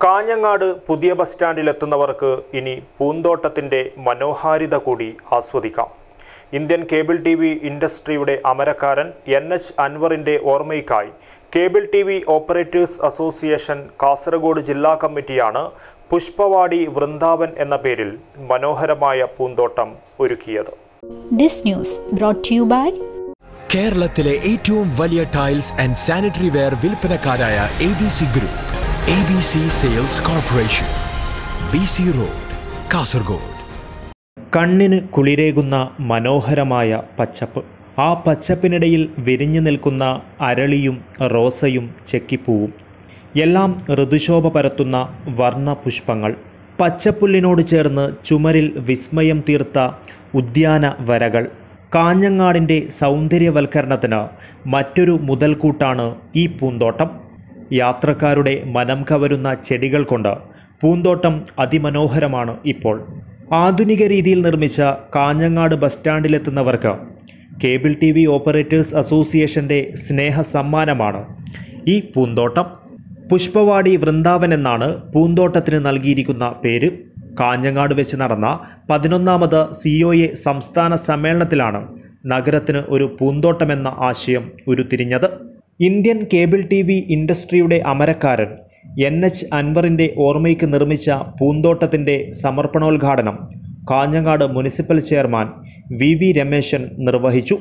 കാഞ്ഞങ്ങാട് പുതിയ ബസ് സ്റ്റാൻഡിലെത്തുന്നവർക്ക് ഇനി പൂന്തോട്ടത്തിൻ്റെ മനോഹാരിത കൂടി ആസ്വദിക്കാം ഇന്ത്യൻ കേബിൾ ടി വി ഇൻഡസ്ട്രിയുടെ അമരക്കാരൻ എൻ എച്ച് അൻവറിൻ്റെ ഓർമ്മയ്ക്കായി cable T V operators association Kasaragod ജില്ലാ കമ്മിറ്റിയാണ് പുഷ്പവാടി വൃന്ദാവൻ എന്ന പേരിൽ മനോഹരമായ പൂന്തോട്ടം ഒരുക്കിയത് This news brought to you by കേരളത്തിലെ ഏറ്റവും വലിയ ടൈൽസ് ആൻഡ് സാനിറ്ററി വെയർ വിൽപ്പനക്കാരായ A B C group A B C sales corporation B C road Kasaragod കണ്ണിന് കുളിരേകുന്ന മനോഹരമായ പച്ചപ്പ് ആ പച്ചപ്പിനിടയിൽ വിരിഞ്ഞു നിൽക്കുന്ന അരളിയും റോസയും ചെക്കിപ്പൂവും എല്ലാം ഋതുശോഭ പരത്തുന്ന വർണ്ണപുഷ്പങ്ങൾ പച്ചപ്പുല്ലിനോട് ചേർന്ന് ചുമരിൽ വിസ്മയം തീർത്ത ഉദ്യാന വരകൾ കാഞ്ഞങ്ങാടിൻ്റെ സൗന്ദര്യവൽക്കരണത്തിന് മറ്റൊരു മുതൽക്കൂട്ടാണ് ഈ പൂന്തോട്ടം യാത്രക്കാരുടെ മനം കവരുന്ന ചെടികൾ കൊണ്ട് പൂന്തോട്ടം അതിമനോഹരമാണ് ഇപ്പോൾ ആധുനിക രീതിയിൽ നിർമ്മിച്ച കാഞ്ഞങ്ങാട് ബസ് സ്റ്റാൻഡിലെത്തുന്നവർക്ക് കേബിൾ ടി വി ഓപ്പറേറ്റേഴ്സ് അസോസിയേഷൻ്റെ സ്നേഹ സമ്മാനമാണ് ഈ പൂന്തോട്ടം പുഷ്പവാടി വൃന്ദാവൻ എന്നാണ് പൂന്തോട്ടത്തിന് നൽകിയിരിക്കുന്ന പേര് കാഞ്ഞങ്ങാട് വെച്ച് നടന്ന പതിനൊന്നാമത് സി ഒ എ സംസ്ഥാന സമ്മേളനത്തിലാണ് നഗരത്തിന് ഒരു പൂന്തോട്ടമെന്ന ആശയം ഉരുത്തിരിഞ്ഞത് ഇന്ത്യൻ കേബിൾ ടി വി ഇൻഡസ്ട്രിയുടെ അമരക്കാരൻ എൻ എച്ച് അൻവറിൻ്റെ ഓർമ്മയ്ക്ക് നിർമ്മിച്ച പൂന്തോട്ടത്തിൻ്റെ സമർപ്പണോദ്ഘാടനം Kanhangad municipal chairman V V Rameshan നിർവഹിച്ചു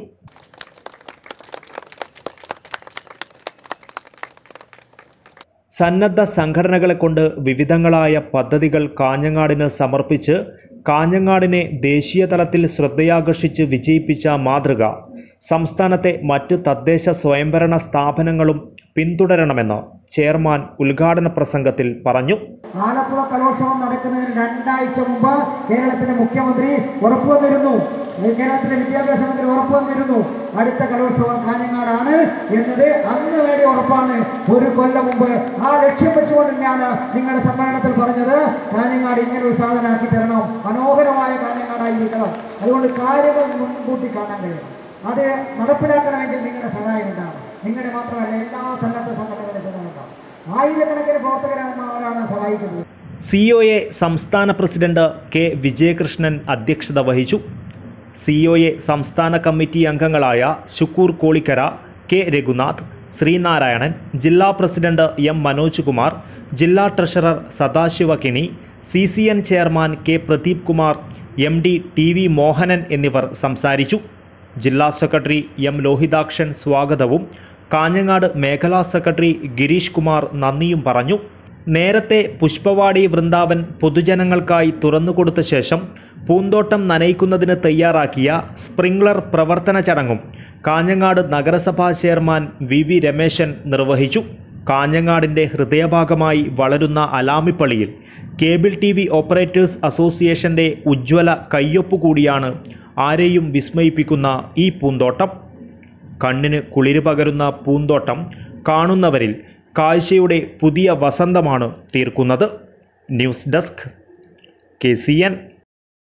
സന്നദ്ധ സംഘടനകളെ കൊണ്ട് വിവിധങ്ങളായ പദ്ധതികൾ കാഞ്ഞങ്ങാടിന് സമർപ്പിച്ച് കാഞ്ഞങ്ങാടിനെ ദേശീയ തലത്തിൽ ശ്രദ്ധയാകർഷിച്ച് വിജയിപ്പിച്ച മാതൃക സംസ്ഥാനത്തെ മറ്റ് തദ്ദേശ സ്വയംഭരണ സ്ഥാപനങ്ങളും പിന്തുടരണമെന്ന് ചെയർമാൻ ഉദ്ഘാടന പ്രസംഗത്തിൽ പറഞ്ഞു ആലപ്പുഴ കലോത്സവം നടക്കുന്നതിന് രണ്ടാഴ്ച മുമ്പ് കേരളത്തിന്റെ മുഖ്യമന്ത്രി ഉറപ്പു വന്നിരുന്നു കേരളത്തിലെ വിദ്യാഭ്യാസ മന്ത്രി ഉറപ്പു വന്നിരുന്നു അടുത്ത കലോത്സവം കാഞ്ഞങ്ങാടാണ് എന്നത് അന്ന് വേണ്ടി ഉറപ്പാണ് ഒരു കൊല്ലം മുമ്പ് ആ ലക്ഷ്യം വെച്ചുകൊണ്ട് തന്നെയാണ് നിങ്ങളുടെ സമ്മേളനത്തിൽ പറഞ്ഞത് കാഞ്ഞങ്ങാട് ഇങ്ങനെ ഒരു സാധനമാക്കി തരണം മനോഹരമായ കാഞ്ഞങ്ങാടായിരിക്കണം അതുകൊണ്ട് കാര്യങ്ങൾ മുൻകൂട്ടി കാണാൻ കഴിയണം അത് നടപ്പിലാക്കണമെങ്കിൽ നിങ്ങളുടെ സഹായം ഉണ്ടാകും നിങ്ങളുടെ മാത്രമല്ല എല്ലാ സന്നദ്ധ സംഘടനകളുടെ സഹായം ഉണ്ടാകും ആയിരക്കണക്കിന് പ്രവർത്തകരാണ് സഹായിക്കുന്നത് സി ഒ എ സംസ്ഥാന പ്രസിഡന്റ് കെ വിജയകൃഷ്ണൻ അധ്യക്ഷത വഹിച്ചു സി ഒ എ സംസ്ഥാന കമ്മിറ്റി അംഗങ്ങളായ ശുക്കൂർ കോളിക്കര കെ രഘുനാഥ് ശ്രീനാരായണൻ ജില്ലാ പ്രസിഡന്റ് എം മനോജ് കുമാർ ജില്ലാ treasurer Sadashiva Kini C C N chairman K Pradeep Kumar M D T V Mohanan എന്നിവർ സംസാരിച്ചു ജില്ലാ സെക്രട്ടറി എം ലോഹിതാക്ഷൻ സ്വാഗതവും കാഞ്ഞങ്ങാട് മേഖലാ സെക്രട്ടറി ഗിരീഷ് കുമാർ നന്ദിയും പറഞ്ഞു നേരത്തെ പുഷ്പവാടി വൃന്ദാവൻ പൊതുജനങ്ങൾക്കായി തുറന്നുകൊടുത്ത ശേഷം പൂന്തോട്ടം നനയ്ക്കുന്നതിന് തയ്യാറാക്കിയ സ്പ്രിംഗ്ലർ പ്രവർത്തന ചടങ്ങും കാഞ്ഞങ്ങാട് നഗരസഭാ ചെയർമാൻ വി വി രമേശൻ നിർവഹിച്ചു കാഞ്ഞങ്ങാടിൻ്റെ ഹൃദയഭാഗമായി വളരുന്ന അലാമിപ്പള്ളിയിൽ കേബിൾ ടി വി ഓപ്പറേറ്റേഴ്സ് അസോസിയേഷൻ്റെ ഉജ്ജ്വല കയ്യൊപ്പ് കൂടിയാണ് ആരെയും വിസ്മയിപ്പിക്കുന്ന ഈ പൂന്തോട്ടം കണ്ണിന് കുളിര് പകരുന്ന പൂന്തോട്ടം കാണുന്നവരിൽ കാഴ്ചയുടെ പുതിയ വസന്തമാണ് തീർക്കുന്നത് news desk K C N